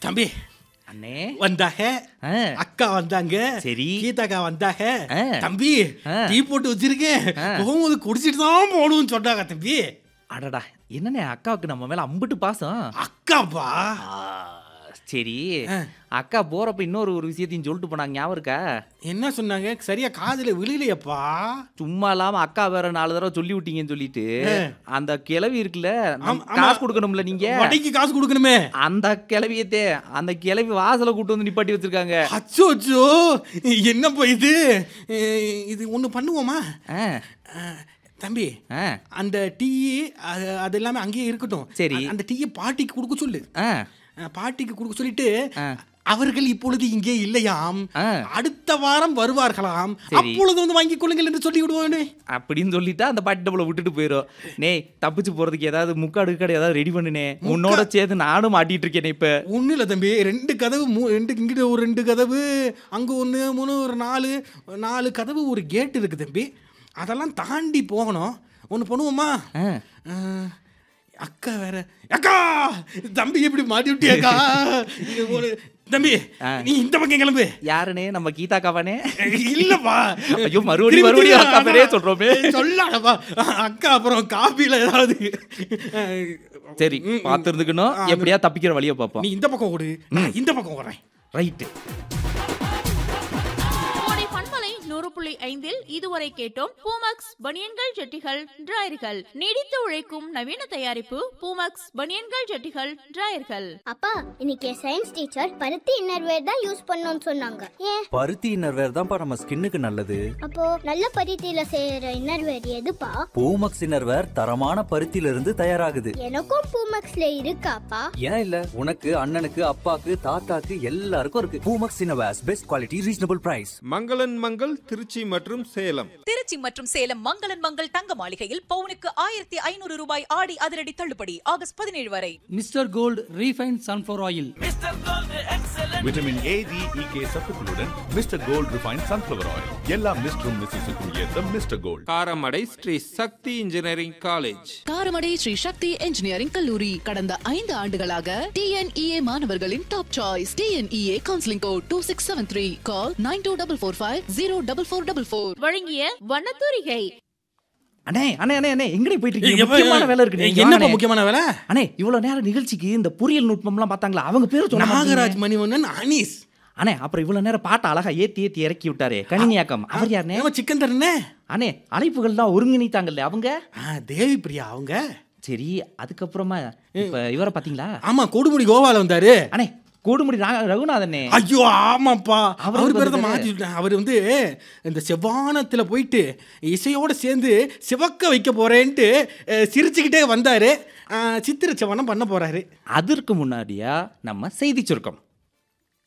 தம்பி அண்ணே வந்தாக ஆ, அக்கா வந்தாங்க சரி. கீதாக்கா வந்தாக ஆ. தம்பி ஆ. டீ போட்டு வச்சிருக்கேன் ஆ. போகும்போது குடிச்சிட்டு தான் போகணும்னு சொன்னாங்க தம்பி அடடா என்னண்ணே அக்காவுக்கு நம்ம மேல அம்பிட்டு பாசம் அக்காப்பா ஆ, சரி ஆ. அக்கா போறப்ப இன்னொரு ஒரு விஷயத்தையும் சொல்லிட்டு போனாங்க ஞாபகம் இருக்கா என்ன சொன்னாங்க சரியா காதுல விழலையப்பா சும்மா இல்லாம அக்கா வேற நாலு தடவை சொல்லி விட்டீங்கன்னு சொல்லிட்டு அந்த கிளவி இருக்குல்ல நம்ம ஆமா, ஆமா. காசு கொடுக்கணும்ல நீங்க வடைக்கு காசு கொடுக்கணுமே அந்த கிளவியத்தே அந்த கிளவி வாசல கூட்டு வந்து நிப்பாட்டி வச்சிருக்காங்க அச்சோ அச்சோ என்னப்பா இது அஹ், இது ஒன்று பண்ணுவோமா ஆ, அஹ், தம்பி ஆ, அந்த டீ அது அது எல்லாமே அங்கேயே இருக்கட்டும் சரி. அந்த டீயை பாட்டிக்கு கொடுக்க சொல்லு ஆ, அஹ், பாட்டிக்கு கொடுக்க சொல்லிட்டு ஆ. அவர்கள் இப்பொழுது இங்கே இல்லையாம் ஆ. அடுத்த வாரம் வருவார்களாம் சரி. அப்பொழுது வந்து வாங்கிக் கொள்ளுங்கள் என்று சொல்லி விடுவானே அப்படின்னு சொல்லிட்டா அந்த பாட்டி டபுள விட்டுட்டு போயிடும் நேய் தப்பிச்சு போறதுக்கு ஏதாவது முக்காடு கடை ஏதாவது ரெடி பண்ணுனே உன்னோட சேர்த்து நானும் மாட்டிட்டு இருக்கேனே இப்ப ஒன்றும் இல்லை தம்பி ரெண்டு கதவு மூ ரெண்டு இங்கிட்ட ஒரு ரெண்டு கதவு அங்கே ஒன்று மூணு ஒரு நாலு நாலு கதவு ஒரு கேட் இருக்குது தம்பி அதெல்லாம் தாண்டி போகணும் ஒன்று பண்ணுவோமா ஆ, அஹ், அக்கா வேற அக்கா தம்பி எப்படி மாட்டி விட்டியாக்கா இது ஒரு தம்பி நீ இந்த பக்கம் கிளம்பு யாருனே நம்ம கீதா காவானே இல்லப்பா ஐயோ, மறுபடியும் மறுபடியும் அக்கா பேரே சொல்றோமே. சொல்லாடப்பா அக்கா அப்புறம் காபில ஏதாவது அஹ், சரி பார்த்து இருந்துக்கணும் எப்படியா தப்பிக்கிற வழியை பார்ப்போம் நீ இந்த பக்கம் ஓடு நான் இந்த பக்கம் ஓடுறேன் ரைட்டு கோடை பண்பலை நூறு புள்ளி ஐந்தில் இதுவரை கேட்டோம் பூமக்ஸ் பனியன்கள் ஜட்டிகள் டிராயர்கள் நீடித்து உழைக்கும் நவீன தயாரிப்பு பூமக்ஸ் பனியன்கள் ஜட்டிகள் டிராயர்கள் அப்பா இன்னைக்கு சயின்ஸ் டீச்சர் பருத்தி இன்னர்வேர் தான் யூஸ் பண்ணணும்னு சொன்னாங்க ஏன் பருத்தி இன்னர்வேர் தான்ப்பா நம்ம ஸ்கின்னுக்கு நல்லது அப்போ நல்ல பருத்தியில செய்யற இன்னர்வேர் எதுப்பா பூமக்ஸ் இன்னர்வேர் தரமான பருத்தியில இருந்து தயாராகுது எனக்கும் பூமக்ஸ்ல இருக்காப்பா ஏன் இல்ல உனக்கு அண்ணனுக்கு அப்பாக்கு தாத்தாக்கு எல்லாருக்கும் இருக்கு Poomex innerwears best quality reasonable price மங்களன் மங்கள் திருச்சி மற்றும் சேலம் திருச்சி மற்றும் சேலம் மங்களன் மங்கள் தங்க மாளிகையில் பவுனுக்கு ஆயிரத்தி ஐநூறு ரூபாய் ஆடி அதிரடி தள்ளுபடி ஆகஸ்ட் பதினேழு வரை mister gold refine sunflower oil vitamin A D E K சத்துக்களுடன் mister gold refine sunflower oil எல்லா மிஸ்டரும் மிஸ்ஸஸுக்கும் ஏற்ற mister gold Karamadai Sri Shakthi engineering college Karamadai Sri Shakthi engineering கல்லூரி கடந்த ஐந்து ஆண்டுகளாக டிஎன்இஏ மாணவர்களின் top choice TNEA counselling code two six seven three call nine two double four five zero double four double four வழங்கிய வண்ணத்தூரிகை அண்ணே அண்ணே அண்ணே அண்ணே எங்கடி போயிட்டு இருக்கீங்க எப்ப- முக்கியமான வேலை இருக்கு நீங்க என்னப்பா வாங்கண்ணே. முக்கியமான வேலை அண்ணே இவ்வளவு நேரம் நிகழ்ச்சிக்கு இந்த பொறியியல் நுட்பம்லாம் பார்த்தாங்களா அவங்க பேரு சொன்ன நாகராஜ் மணிவண்ணன் அனீஸ் அண்ணே அப்புறம் இவ்வளவு நேரம் பாட்டை அழகா ஏத்தி ஏத்தி இறக்கி விட்டாரு கணினியாக்கம் அவர் யாருனே ஏமா சிக்கன் தரனே அண்ணே அழைப்புகள்லாம் ஒருங்கிணைத்தாங்கல்ல அவங்க ஆ தேவி பிரியா அவங்க சரி அதுக்கப்புறமா இப்ப இவரை பாத்தீங்களா ஆமா கொடுமுடி கோவால வந்தாரு அண்ணே கூடுமுடி ரா- ரகுநாதனே ஐயோ ஆமாப்பா அவரு அவர் பேரை தான் வந்துட்டாரு. மாத்தி விட்டேன் அவர் வந்து இந்த செவ்வானத்துல போயிட்டு இசையோட சேர்ந்து சிவக்க வைக்க போறேன்ட்டு அஹ், சிரிச்சுக்கிட்டே வந்தாரு அஹ், சித்திர செவ்வானம் பண்ண போறாரு அதற்கு முன்னாடியா நம்ம செய்தி சுருக்கம்